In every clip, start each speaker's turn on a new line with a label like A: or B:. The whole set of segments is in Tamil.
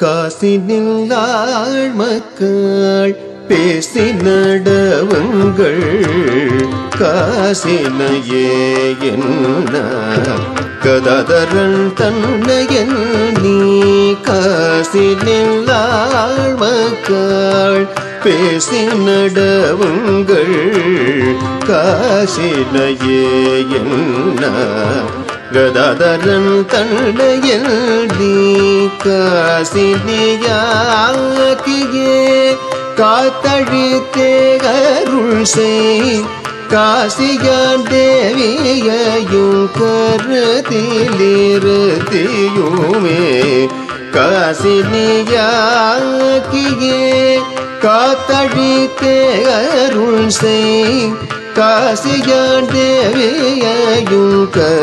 A: காசினில்லாள் மக்கள் பேசி நடவுங்கள் காசினையே என்ன கதாதரன் தன்னையன் நீ காசினில்லாள் மக்கள் பேசி நடவுங்கள் காசினையே என்ன கதாதரன் தன்னையன் நீ காசினியாக்கியே காத்தழித்தே அருள் செய் காசியான் தேவியையும் கருத்திலிருத்தியுமே காசினியாக்கியே காத்தழித்தே அருள் செய் காசியான் தேவியையும்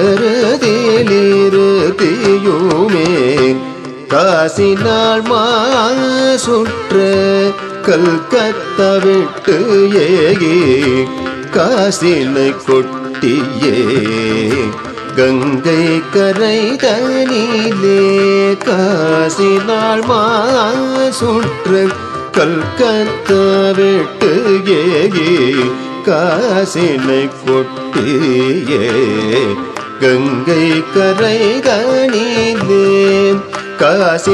A: கருதிலிருத்தியுமே காசினால் மா சுற்ற கல்கத்தா விட்டு ஏகி காசினை கொட்டியே கங்கை கரை தனிலே காசினால் மா சுற்ற கல்கத்தா விட்டு ஏகி காசினை கொட்டியே கங்கை கரை கணிலே காசி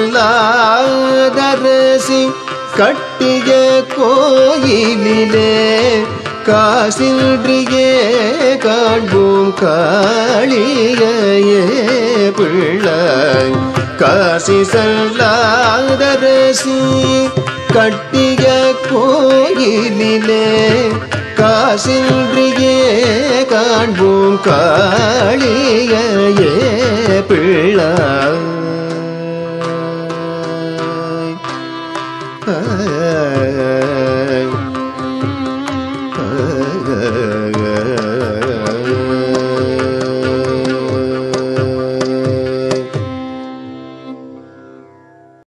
A: செல்லாதரசி கட்டிய கோயிலிலே காசின்றியே காண்போம் காளியே பிள்ளை காசி செல்லாதரசி கட்டிய கோயிலிலே காசின்றியே காண்போம் காளியே பிள்ளை ஆ